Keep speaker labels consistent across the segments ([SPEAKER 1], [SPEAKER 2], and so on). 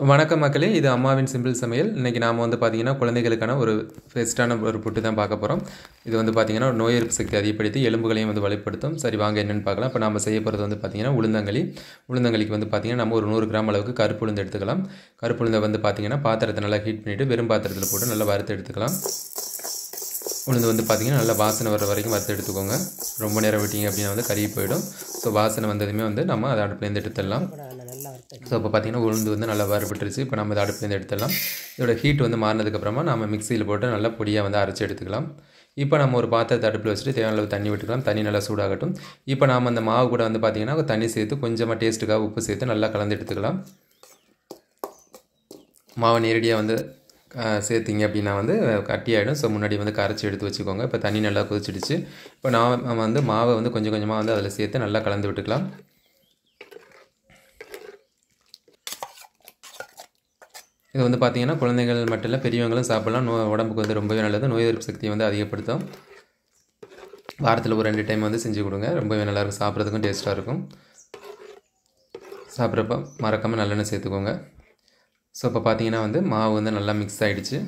[SPEAKER 1] வணக்கம் மக்களே இது அம்மாவின் சிம்பிள் சமையல் இன்றைக்கி நாம் வந்து பார்த்திங்கன்னா குழந்தைகளுக்கான ஒரு பெஸ்ட்டான ஒரு புட்டு தான் பார்க்க போகிறோம் இது வந்து பார்த்திங்கன்னா ஒரு நோய் எதிர்ப்பு சக்தி அதிகப்படுத்தி எலும்புகளையும் வந்து வலுப்படுத்தும் சரி வாங்க என்னென்னு பார்க்கலாம் இப்போ நம்ம செய்ய போகிறது வந்து பார்த்திங்கன்னா உளுந்தங்களி உளுந்தங்களிக்கு வந்து பார்த்திங்கன்னா நம்ம ஒரு நூறு கிராம் அளவுக்கு கருப்பு உளுந்து எடுத்துக்கலாம் கருப்பு உளுந்தை வந்து பார்த்திங்கன்னா பாத்திரத்தை நல்லா ஹீட் பண்ணிவிட்டு வெறும் பாத்திரத்தில் போட்டு நல்லா வறுத்து எடுத்துக்கலாம் உளுந்து வந்து பார்த்திங்கன்னா நல்லா வாசனை வர வரைக்கும் வறுத்து எடுத்துக்கோங்க ரொம்ப நேரம் விட்டீங்க அப்படின்னா வந்து கருகி போயிடும் ஸோ வாசனை வந்ததுமே வந்து நம்ம அதை அடுப்புலேருந்து எடுத்துடலாம் ஸோ இப்போ பார்த்தீங்கன்னா உளுந்து வந்து நல்லா வறுபட்டுருச்சு இப்போ நம்ம இதை அடுப்புலேருந்து எடுத்துடலாம் இதோட ஹீட் வந்து மாறினதுக்கப்புறமா நம்ம மிக்சியில் போட்டு நல்லா பொடியாக வந்து அரைச்சி எடுத்துக்கலாம் இப்போ நம்ம ஒரு பாத்திரத்தை அடுப்பில் வச்சுட்டு தேவையான அளவு தண்ணி விட்டுக்கலாம் தண்ணி நல்லா சூடாகட்டும் இப்போ நாம் அந்த மாவு கூட வந்து பார்த்திங்கன்னா தண்ணி சேர்த்து கொஞ்சமாக டேஸ்ட்டுக்காக உப்பு சேர்த்து நல்லா கலந்து எடுத்துக்கலாம் மாவை நேரடியாக வந்து சேர்த்திங்க அப்படின்னா வந்து கட்டியாகிடும் ஸோ முன்னாடி வந்து கரைச்சி எடுத்து வச்சுக்கோங்க இப்போ தண்ணி நல்லா கொதிச்சிடுச்சு இப்போ நான் வந்து மாவை வந்து கொஞ்சம் கொஞ்சமாக வந்து அதில் சேர்த்து நல்லா கலந்து விட்டுக்கலாம் இது வந்து பார்த்திங்கன்னா குழந்தைகள் மட்டும் இல்லை பெரியவங்களும் சாப்பிட்லாம் நோ உடம்புக்கு வந்து ரொம்பவே நல்லது நோய் எதிர்ப்பு சக்தியை வந்து அதிகப்படுத்தும் வாரத்தில் ஒரு ரெண்டு டைம் வந்து செஞ்சு கொடுங்க ரொம்பவே நல்லாயிருக்கும் சாப்பிட்றதுக்கும் டேஸ்ட்டாக இருக்கும் சாப்பிட்றப்ப மறக்காமல் நல்லெண்ணெய் சேர்த்துக்கோங்க ஸோ இப்போ பார்த்தீங்கன்னா வந்து மாவு வந்து நல்லா மிக்ஸ் ஆகிடுச்சு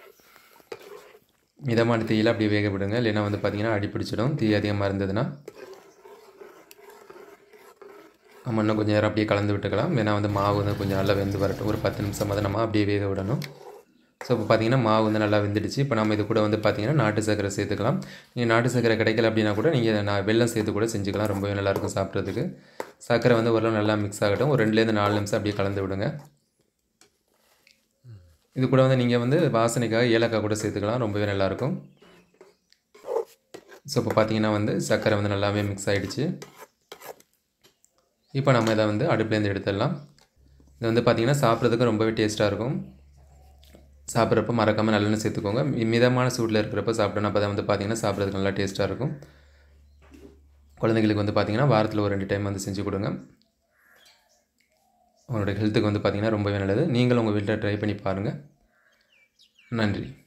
[SPEAKER 1] மிதமான தீயில் அப்படியே வேக விடுங்க இல்லைன்னா வந்து பார்த்திங்கன்னா அடி பிடிச்சிடும் தீ அதிகமாக இருந்ததுன்னா நம்ம இன்னும் கொஞ்சம் நேரம் அப்படியே கலந்து விட்டுக்கலாம் ஏன்னா வந்து மாவு வந்து கொஞ்சம் நல்லா வெந்து வரட்டும் ஒரு பத்து நிமிஷம் வந்து நம்ம அப்படியே வேக விடணும் ஸோ இப்போ பார்த்தீங்கன்னா மாவு வந்து நல்லா வெந்துடுச்சு இப்போ நம்ம இது கூட வந்து பார்த்திங்கன்னா நாட்டு சர்க்கரை சேர்த்துக்கலாம் நீங்கள் நாட்டு சர்க்கரை கிடைக்கல அப்படின்னா கூட நீங்கள் நான் வெள்ளம் சேர்த்து கூட செஞ்சுக்கலாம் ரொம்பவே நல்லாயிருக்கும் சாப்பிட்றதுக்கு சர்க்கரை வந்து ஓரளவு நல்லா மிக்ஸ் ஆகட்டும் ஒரு ரெண்டுலேருந்து நாலு நிமிஷம் அப்படியே கலந்து விடுங்க இது கூட வந்து நீங்கள் வந்து வாசனைக்காக ஏலக்காய் கூட சேர்த்துக்கலாம் ரொம்பவே நல்லாயிருக்கும் ஸோ இப்போ பார்த்தீங்கன்னா வந்து சர்க்கரை வந்து நல்லாவே மிக்ஸ் ஆகிடுச்சு இப்போ நம்ம இதை வந்து அடுப்புலேருந்து எடுத்துடலாம் இது வந்து பார்த்திங்கன்னா சாப்பிட்றதுக்கு ரொம்பவே டேஸ்ட்டாக இருக்கும் சாப்பிட்றப்ப மறக்காமல் நல்லெண்ணெய் சேர்த்துக்கோங்க மிதமான சூட்டில் இருக்கிறப்ப சாப்பிட்டோன்னா அப்போ தான் வந்து பார்த்திங்கன்னா சாப்பிட்றதுக்கு நல்லா டேஸ்ட்டாக இருக்கும் குழந்தைங்களுக்கு வந்து பார்த்திங்கன்னா வாரத்தில் ஒரு ரெண்டு டைம் வந்து செஞ்சு கொடுங்க உங்களோட ஹெல்த்துக்கு வந்து பார்த்திங்கன்னா ரொம்பவே நல்லது நீங்களும் உங்கள் வீட்டில் ட்ரை பண்ணி பாருங்கள் நன்றி